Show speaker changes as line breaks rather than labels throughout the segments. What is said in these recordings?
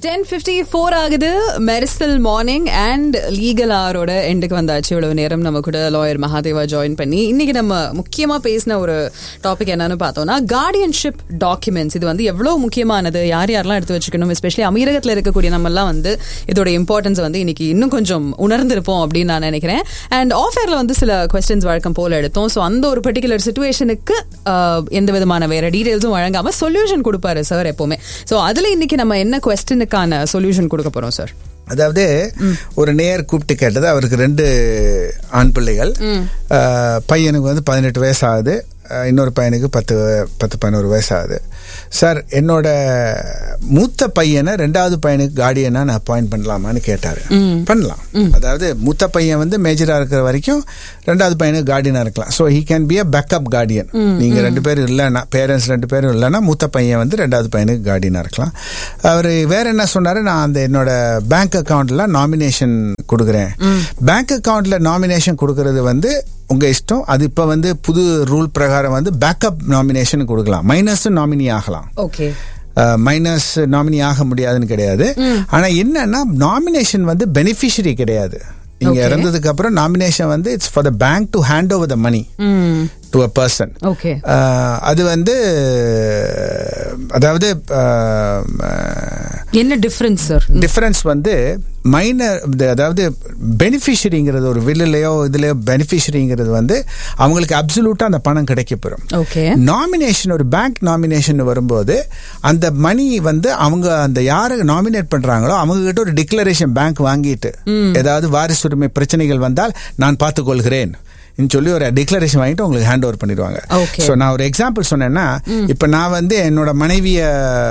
Ten fifty four ஆகுது Mersal morning and legal ஆரோட எண்டுக்கு வந்தாச்சு இவ்வளவு நேரம் நம்ம கூட லாயர் மகாதேவா ஜாயின் பண்ணி இன்னைக்கு நம்ம முக்கியமா பேசின ஒரு டாபிக் என்னன்னு பார்த்தோம்னா கார்டியன்ஷிப் டாக்குமெண்ட்ஸ் இது வந்து எவ்வளவு முக்கியமானது யார் யாரெல்லாம் எடுத்து வச்சுக்கணும் எஸ்பெஷலி அமீரகத்தில் இருக்கக்கூடிய நம்ம எல்லாம் வந்து இதோட இம்பார்ட்டன்ஸ் வந்து இன்னைக்கு இன்னும் கொஞ்சம் உணர்ந்திருப்போம் அப்படின்னு நான் நினைக்கிறேன் அண்ட் ஆஃபேர்ல வந்து சில கொஸ்டின்ஸ் வழக்கம் போல எடுத்தோம் ஸோ அந்த ஒரு பர்டிகுலர் சுச்சுவேஷனுக்கு எந்த விதமான வேற டீடைல்ஸும் வழங்காம சொல்யூஷன் கொடுப்பாரு சார் எப்பவுமே ஸோ அதுல இன்னைக்கு நம்ம என்ன கொஸ்டினுக்கான சொல்யூஷன் கொடுக்க போறோம் சார்
அதாவது ஒரு நேர் கூப்பிட்டு கேட்டது அவருக்கு ரெண்டு ஆண் பிள்ளைகள் அஹ், பையனுக்கு வந்து பதினெட்டு வயசு ஆகுது அஹ், இன்னொரு பையனுக்கு பத்து பத்து பதினோரு வயசு ஆகுது சார் என்னோட மூத்த பையனை ரெண்டாவது பையனுக்கு கார்டியனா நான் அப்பாயிண்ட் பண்ணலாமான்னு கேட்டாரு பண்ணலாம் அதாவது மூத்த பையன் வந்து மேஜரா இருக்கிற வரைக்கும் ரெண்டாவது பையனுக்கு கார்டியனா இருக்கலாம் so he can be a backup guardian நீங்க ரெண்டு பேரும் இல்லைன்னா பேரண்ட்ஸ் ரெண்டு பேரும் இல்லைன்னா மூத்த பையன் வந்து ரெண்டாவது பையனுக்கு கார்டியனா இருக்கலாம் அவர் வேற என்ன சொன்னாரு நான் அந்த என்னோட பேங்க் அக்கவுண்ட்ல நாமினேஷன் கொடுக்குறேன் பேங்க் அக்கவுண்ட்ல நாமினேஷன் கொடுக்கறது வந்து உங்க இஷ்டம் அது இப்ப வந்து புது ரூல் பிரகாரம் வந்து பேக்கப் நாமினேஷன் கொடுக்கலாம் மைனஸ் நாமினி ஆகலாம்
ஓகே
மைனஸ் நாமினி ஆக முடியாதுன்னு கிடையாது ஆனா என்னன்னா நாமினேஷன் வந்து பெனிஃபிஷரி கிடையாது நீங்க
Okay.
இறந்ததுக்கு அப்புறம் நாமினேஷன் வந்து it's for the bank to hand over the money to a person
okay
அது வந்து அதாவது அஹ்,
என்ன டிஃபரன்ஸ் சார்
டிஃபரன்ஸ் வந்து மைனர் அதாவது பெனிஃபிஷரிங்கிறது ஒரு வில்லுலையோ இதுலயோ பெனிஃபிஷரிங்கிறது வந்து அவங்களுக்கு அப்சல்யூட்டா அந்த பணம் கிடைக்கப்பெறும்
ஓகே
நாமினேஷன் ஒரு பேங்க் நாமினேஷன் வரும்போது அந்த மணி வந்து அவங்க அந்த யாரு நாமினேட் பண்றாங்களோ அவங்க கிட்ட ஒரு டிக்ளரேஷன் பேங்க் வாங்கிட்டு ஏதாவது வாரிசுரிமை பிரச்சனைகள் வந்தால் நான் பார்த்துக்கொள்கிறேன் ன்னு சொல்லி ஒரு டிக்ளரேஷன் வாங்கிட்டு உங்களுக்கு ஹேண்ட் ஓவர் பண்ணிடுவாங்க
Okay.
ஸோ நான் ஒரு எக்ஸாம்பிள் சொன்னேன்னா இப்போ நான் வந்து என்னோட மனைவிய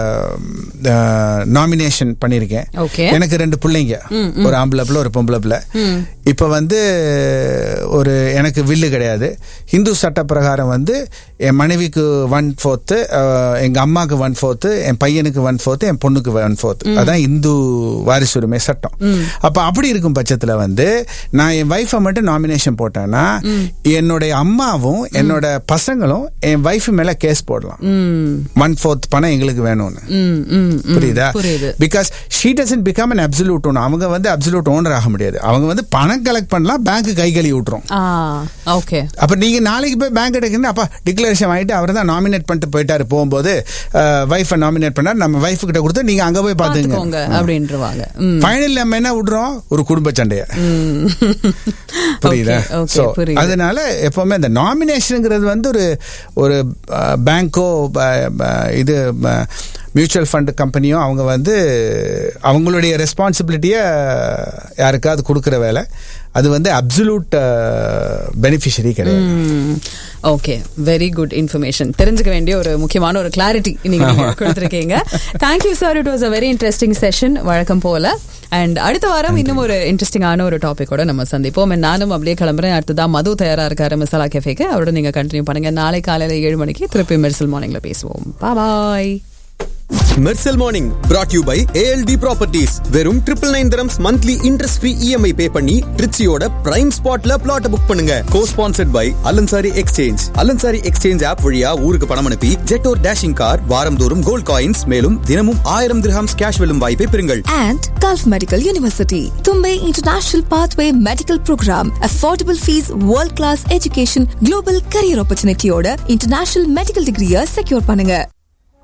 நாமினேஷன் பண்ணியிருக்கேன்
Okay.
எனக்கு ரெண்டு பிள்ளைங்க ஒரு ஆம்பளை பிள்ளை ஒரு பொம்பளை பிள்ளை இப்போ வந்து ஒரு எனக்கு வில்லு கிடையாது இந்து சட்ட பிரகாரம் வந்து என் மனைவிக்கு ஒன் ஃபோர்த்து எங்க அம்மாக்கு ஒன் ஃபோர்த்து என் பையனுக்கு ஒன் ஃபோர்த்து என் பொண்ணுக்கு ஒன் ஃபோர்த்து அதான் இந்து வாரிசுரிமை சட்டம் அப்ப அப்படி இருக்கும் பட்சத்துல வந்து நான் என் ஒய்ஃபை மட்டும் நாமினேஷன் போட்டேன்னா என்னுடைய அம்மாவும் என்னோட பசங்களும் என் ஒய்ஃப் மேல கேஸ் போடலாம் ஒன் ஃபோர்த் பணம் எங்களுக்கு வேணும்னு
ம் ம் ம்.
புரியுதா
புரியுது
because she doesn't become an absolute owner அவங்க வந்து அப்சல்யூட் ஓனர் ஆக முடியாது அவங்க வந்து பணம் கலெக்ட் பண்ணலாம் பேங்க் கை கழுவி விட்டுரும்
ஆ ஓகே
அப்ப நீங்க நாளைக்கு போய் பேங்க் எடுக்கணும் அப்பா டிக்ளரேஷன் வாங்கிட்டு அவர் தான் நாமினேட் பண்ணிட்டு போயிட்டாரு போகும்போது வைஃபை நாமினேட் பண்ணார் நம்ம வைஃப் கிட்ட கொடுத்து நீங்க அங்க போய்
பாத்துக்கோங்க
பாத்துங்க
அப்படின்றவாங்க ம்
ஃபைனல் நம்ம என்ன விடுறோம் ஒரு குடும்ப சண்டைய
ம்.
புரியுதா
Okay, okay,
So,
புரியுது.
அதனால எப்பவுமே இந்த நாமினேஷனுங்கிறது வந்து ஒரு ஒரு பேங்கோ இது மியூச்சுவல் ஃபண்ட் கம்பெனியோ அவங்க வந்து அவங்களுடைய ரெஸ்பான்சிபிலிட்டியை யாருக்காவது கொடுக்குற வேலை அது வந்து அப்சல்யூட் பெனிஃபிஷரி கிடையாது
ஓகே வெரி குட் இன்ஃபர்மேஷன் தெரிஞ்சுக்க வேண்டிய ஒரு முக்கியமான ஒரு கிளாரிட்டி நீங்க கொடுத்துருக்கீங்க thank you sir it was a very interesting session வழக்கம் போல அண்ட் அடுத்த வாரம் இன்னும் ஒரு இன்ட்ரெஸ்டிங்கான ஒரு டாபிக்கோட நம்ம சந்திப்போம் And நானும் அப்படியே கிளம்புறேன் அடுத்ததா மது தயாரா இருக்காரு மசாலா கெஃபேக்கு அவரோட நீங்க கண்டினியூ பண்ணுங்க நாளை காலையில ஏழு மணிக்கு திருப்பி மெர்சல் மார்னிங்ல பேசுவோம் bye
Mersal morning brought you by ALT properties வெறும் triple nine terms monthly interest free EMI pay பண்ணி ட்ரிச்சியோட பிரைம் ஸ்பாட்ல பிளாட் புக் பண்ணுங்க co sponsored by Alansari exchange Alansari exchange app வழியா ஊருக்கு பணம் அனுப்பி ஜெட்டோர் டேஷிங் கார் வாரந்தோறும் கோல்ட் காயின்ஸ் மேலும் தினமும் ஆயிரம் திரஹாம்ஸ் கேஷ் வெல்லும் வாய்ப்பை பெறுங்கள்
and Gulf Medical University. Tumbay International Pathway Medical Program. Affordable fees, world class education, global career opportunity ஓட international medical degree secure பண்ணுங்க